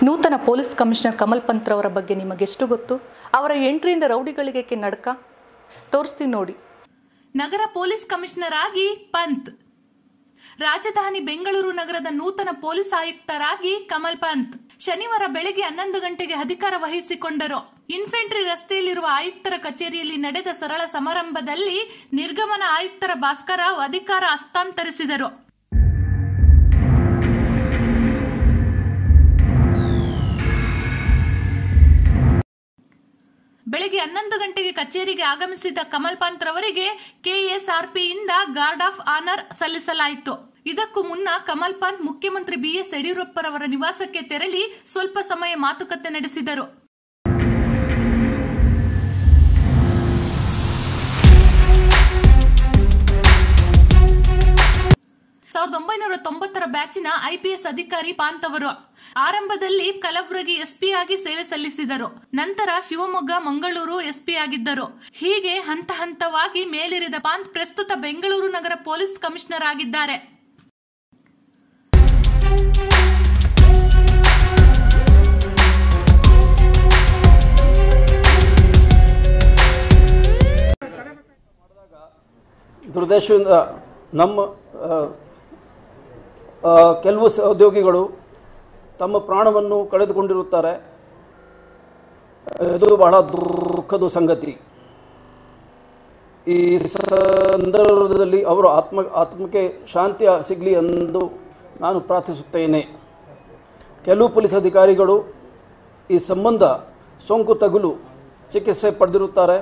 ನೂತನ police commissioner Kamal Pant ರವರ ಬಗ್ಗೆ ನಿಮಗೆಷ್ಟು ಗೊತ್ತು ಅವರ ಎಂಟ್ರಿಯಿಂದ ರೌಡಿಗಳಿಗೆ ನಡ್ಕ ತೋರಿಸ್ತೀವಿ ನೋಡಿ ನಗರ ಪೊಲೀಸ್ ಕಮಿಷನರ್ ಆಗಿ ಪಂತ್ ರಾಜಧಾನಿ ಬೆಂಗಳೂರು ನಗರದ ನೂತನ ಪೊಲೀಸ್ ಆಯುಕ್ತರಾಗಿ ಕಮಲ್ ಪಂತ್ ಶನಿವಾರ ಬೆಳಗ್ಗೆ ಹನ್ನೊಂದು ಗಂಟೆಗೆ ಅಧಿಕಾರ ವಹಿಸಿಕೊಂಡರು ಇನ್ಫೆಂಟ್ರಿ ರಸ್ತೆಯಲ್ಲಿರುವ ಆಯುಕ್ತರ ಕಚೇರಿಯಲ್ಲಿ ನಡೆದ ಸರಳ ಸಮಾರಂಭದಲ್ಲಿ ನಿರ್ಗಮನ ಆಯುಕ್ತರ ಭಾಸ್ಕರ ಅಧಿಕಾರ ಹಸ್ತಾಂತರಿಸಿದರು ಬೆಳಗ್ಗೆ ಹನ್ನೊಂದು ಗಂಟೆಗೆ ಕಚೇರಿಗೆ ಆಗಮಿಸಿದ ಕಮಲ್ ಪಂತ್ ರವರಿಗೆ ಕೆಎಸ್ಆರ್ಪಿಯಿಂದ ಗಾರ್ಡ್ ಆಫ್ ಆನರ್ ಸಲ್ಲಿಸಲಾಯಿತು ಇದಕ್ಕೂ ಮುನ್ನ ಕಮಲ್ ಪಂತ್ ಮುಖ್ಯಮಂತ್ರಿ ಬಿಎಸ್ ಯಡಿಯೂರಪ್ಪರವರ ನಿವಾಸಕ್ಕೆ ತೆರಳಿ ಸ್ವಲ್ಪ ಸಮಯ ಮಾತುಕತೆ ನಡೆಸಿದರು ಸಾವಿರದ ಒಂಬೈನೂರ ತೊಂಬತ್ತರ ಬ್ಯಾಚಿನ ಐಪಿಎಸ್ ಅಧಿಕಾರಿ ಪಾಂತ್ ಅವರು ಆರಂಭದಲ್ಲಿ ಕಲಬುರಗಿ ಎಸ್ಪಿ ಆಗಿ ಸೇವೆ ಸಲ್ಲಿಸಿದರು ನಂತರ ಶಿವಮೊಗ್ಗ ಮಂಗಳೂರು ಎಸ್ಪಿ ಆಗಿದ್ದರು ಹೀಗೆ ಹಂತ ಹಂತವಾಗಿ ಮೇಲೇರಿದ ಪಾಂತ್ ಪ್ರಸ್ತುತ ಬೆಂಗಳೂರು ನಗರ ಪೊಲೀಸ್ ಕಮಿಷನರ್ ಆಗಿದ್ದಾರೆ ದುರ್ದೈಶದಿಂದ ನಮ್ಮ ಆ, ಆ, ಕೆಲವು ಸ- ಉದ್ಯೋಗಿಗಳು ತಮ್ಮ ಪ್ರಾಣವನ್ನು ಕಳೆದುಕೊಂಡಿರುತ್ತಾರೆ ಇದು ಬಹಳ ದುಃಖದ ಸಂಗತಿ ಈ ಸಂದರ್ಭದಲ್ಲಿ ಅವರು ಆತ್ಮ ಆತ್ಮಕ್ಕೆ ಶಾಂತಿ ಸಿಗಲಿ ಎಂದು ನಾನು ಪ್ರಾರ್ಥಿಸುತ್ತೇನೆ ಕೆಲವು ಪೊಲೀಸ್ ಅಧಿಕಾರಿಗಳು ಈ ಸಂಬಂಧ ಸೋಂಕು ತಗುಲು ಚಿಕಿತ್ಸೆ ಪಡೆದಿರುತ್ತಾರೆ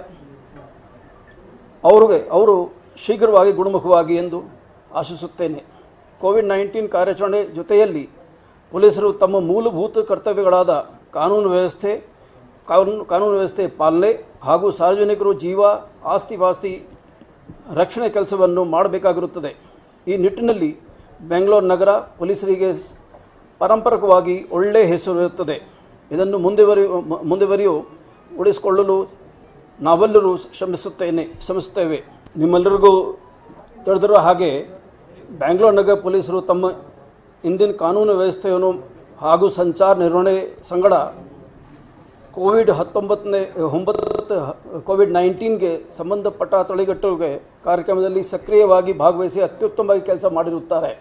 ಅವ್ರಿಗೆ ಅವರು ಶೀಘ್ರವಾಗಿ ಗುಣಮುಖವಾಗಿ ಎಂದು ಆಶಿಸುತ್ತೇನೆ ಕೋವಿಡ್ ನೈನ್ಟೀನ್ ಕಾರ್ಯಾಚರಣೆ ಜೊತೆಯಲ್ಲಿ ಪೊಲೀಸರು ತಮ್ಮ ಮೂಲಭೂತ ಕರ್ತವ್ಯಗಳಾದ ಕಾನೂನು ವ್ಯವಸ್ಥೆ ಕಾನೂನು ಕಾನೂನು ವ್ಯವಸ್ಥೆ ಪಾಲನೆ ಹಾಗೂ ಸಾರ್ವಜನಿಕರು ಜೀವ ಆಸ್ತಿ ಪಾಸ್ತಿ ರಕ್ಷಣೆ ಕೆಲಸವನ್ನು ಮಾಡಬೇಕಾಗಿರುತ್ತದೆ ಈ ನಿಟ್ಟಿನಲ್ಲಿ ಬೆಂಗಳೂರು ನಗರ ಪೊಲೀಸರಿಗೆ ಪಾರಂಪರಿಕವಾಗಿ ಒಳ್ಳೆಯ ಹೆಸರು ಇರುತ್ತದೆ ಇದನ್ನು ಮುಂದುವರಿಯು ಮ- ಮುಂದುವರಿಯು ಉಳಿಸಿಕೊಳ್ಳಲು ನಾವೆಲ್ಲರೂ ಶ್ರಮಿಸುತ್ತೇನೆ ಶ್ರಮಿಸುತ್ತೇವೆ ನಿಮ್ಮೆಲ್ಲರಿಗೂ ತಿಳಿದಿರುವ ಹಾಗೆ ಬ್ಯಾಂಗ್ಳೂರು ನಗರ ಪೊಲೀಸರು ತಮ್ಮ ಇಂದಿನ ಕಾನೂನು ವ್ಯವಸ್ಥೆಯನ್ನು ಹಾಗೂ ಸಂಚಾರ ನಿರ್ವಹಣೆ ಸಂಗಡ ಕೋವಿಡ್ ಹತ್ತೊಂಬತ್ತನೇ ಒಂಬತ್ತು ಕೋವಿಡ್ ನೈನ್ಟೀನ್ಗೆ ಸಂಬಂಧಪಟ್ಟ ತಡೆಗಟ್ಟುವಿಕೆ ಕಾರ್ಯಕ್ರಮದಲ್ಲಿ ಸಕ್ರಿಯವಾಗಿ ಭಾಗವಹಿಸಿ ಅತ್ಯುತ್ತಮವಾಗಿ ಕೆಲಸ ಮಾಡಿರುತ್ತಾರೆ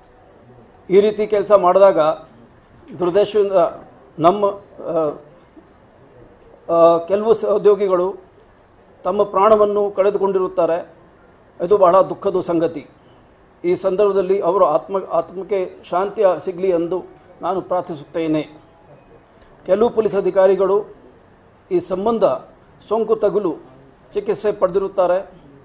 ಈ ರೀತಿ ಕೆಲಸ ಮಾಡಿದಾಗ ದುರ್ದೈಶದಿಂದ ನಮ್ಮ ಆ, ಆ, ಕೆಲವು ಸ- ಉದ್ಯೋಗಿಗಳು ತಮ್ಮ ಪ್ರಾಣವನ್ನು ಕಳೆದುಕೊಂಡಿರುತ್ತಾರೆ ಇದು ಬಹಳ ದುಃಖದ ಸಂಗತಿ ಈ ಸಂದರ್ಭದಲ್ಲಿ ಅವರು ಆತ್ಮ ಆತ್ಮಕ್ಕೆ ಶಾಂತಿ ಸಿಗಲಿ ಎಂದು ನಾನು ಪ್ರಾರ್ಥಿಸುತ್ತೇನೆ ಕೆಲವು ಪೊಲೀಸ್ ಅಧಿಕಾರಿಗಳು ಈ ಸಂಬಂಧ ಸೋಂಕು ತಗುಲು ಚಿಕಿತ್ಸೆ ಪಡೆದಿರುತ್ತಾರೆ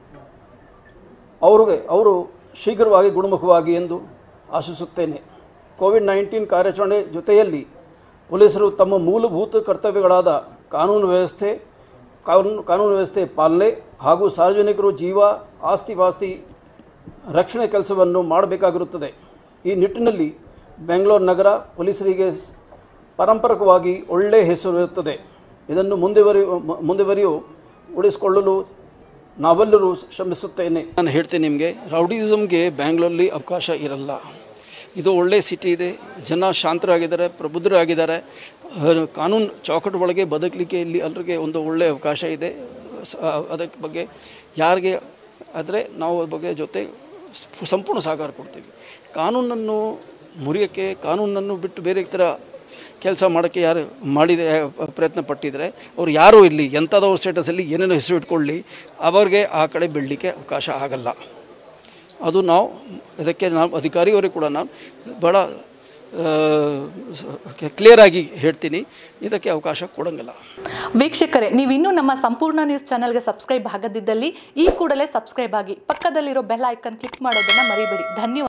ಅವ್ರಿಗೆ ಅವರು ಶೀಘ್ರವಾಗಿ ಗುಣಮುಖವಾಗಿ ಎಂದು ಆಶಿಸುತ್ತೇನೆ ಕೋವಿಡ್ ನೈನ್ಟೀನ್ ಕಾರ್ಯಾಚರಣೆ ಜೊತೆಯಲ್ಲಿ ಪೊಲೀಸರು ತಮ್ಮ ಮೂಲಭೂತ ಕರ್ತವ್ಯಗಳಾದ ಕಾನೂನು ವ್ಯವಸ್ಥೆ ಕಾನೂನು ಕಾನೂನು ವ್ಯವಸ್ಥೆ ಪಾಲನೆ ಹಾಗೂ ಸಾರ್ವಜನಿಕರು ಜೀವ ಆಸ್ತಿ ಪಾಸ್ತಿ ರಕ್ಷಣೆ ಕೆಲಸವನ್ನು ಮಾಡಬೇಕಾಗಿರುತ್ತದೆ ಈ ನಿಟ್ಟಿನಲ್ಲಿ ಬೆಂಗಳೂರು ನಗರ ಪೊಲೀಸರಿಗೆ ಪಾರಂಪರಿಕವಾಗಿ ಒಳ್ಳೆಯ ಹೆಸರು ಇರುತ್ತದೆ ಇದನ್ನು ಮುಂದುವರಿಯು ಮ- ಮುಂದುವರಿಯು ಉಳಿಸಿಕೊಳ್ಳಲು ನಾವೆಲ್ಲರೂ ಶ್ರಮಿಸುತ್ತೇನೆ ನಾನು ಹೇಳ್ತೇನೆ ನಿಮಗೆ ರೌಡಿಸಮ್ಗೆ ಬ್ಯಾಂಗ್ಳೂರಲ್ಲಿ ಅವಕಾಶ ಇರಲ್ಲ ಇದು ಒಳ್ಳೆಯ ಸಿಟಿ ಇದೆ ಜನ ಶಾಂತರಾಗಿದ್ದಾರೆ ಪ್ರಬುದ್ಧರಾಗಿದ್ದಾರೆ ಅಹ್, ಕಾನೂನು ಚೌಕಟ್ಟು ಒಳಗೆ ಬದುಕಲಿಕ್ಕೆ ಇಲ್ಲಿ ಎಲ್ಲರಿಗೆ ಒಂದು ಒಳ್ಳೆಯ ಅವಕಾಶ ಇದೆ ಸ- ಅದಕ್ಕೆ ಬಗ್ಗೆ ಯಾರಿಗೆ ಆದರೆ ನಾವು ಅದ್ರ ಬಗ್ಗೆ ಜೊತೆ ಸ್- ಸಂಪೂರ್ಣ ಸಹಕಾರ ಕೊಡ್ತೀವಿ ಕಾನೂನನ್ನು ಮುರಿಯೋಕ್ಕೆ ಕಾನೂನನ್ನು ಬಿಟ್ಟು ಬೇರೆ ಥರ ಕೆಲಸ ಮಾಡೋಕ್ಕೆ ಯಾರು ಮಾಡಿದೆ ಪ್ರಯತ್ನ ಪಟ್ಟಿದ್ರೆ ಅವ್ರು ಯಾರೂ ಇಲ್ಲಿ ಎಂಥದವ್ರ ಸ್ಟೇಟಸಲ್ಲಿ ಏನೇನೋ ಹೆಸರು ಇಟ್ಕೊಳ್ಳಿ ಅವ್ರಿಗೆ ಆ ಕಡೆ ಬೆಳಲಿಕ್ಕೆ ಅವಕಾಶ ಆಗಲ್ಲ ಅದು ನಾವು ಇದಕ್ಕೆ ನಾವು ಅಧಿಕಾರಿಯವರಿಗೆ ಕೂಡ ನಾನು ಭಾಳ ಕ್ಲಿಯರ್ ಆಗಿ ಹೇಳ್ತೀನಿ ಇದಕ್ಕೆ ಅವಕಾಶ ಕೊಡಂಗಿಲ್ಲ ವೀಕ್ಷಕರೇ ನೀವು ಇನ್ನೂ ನಮ್ಮ ಸಂಪೂರ್ಣ ನ್ಯೂಸ್ ಚಾನೆಲ್ಗೆ ಸಬ್ಸ್ಕ್ರೈಬ್ ಆಗದಿದ್ದಲ್ಲಿ ಈ ಕೂಡಲೇ ಸಬ್ಸ್ಕ್ರೈಬ್ ಆಗಿ ಪಕ್ಕದಲ್ಲಿರೋ ಬೆಲ್ ಐಕನ್ ಕ್ಲಿಕ್ ಮಾಡೋದನ್ನು ಮರಿಬೇಡಿ ಧನ್ಯವಾದ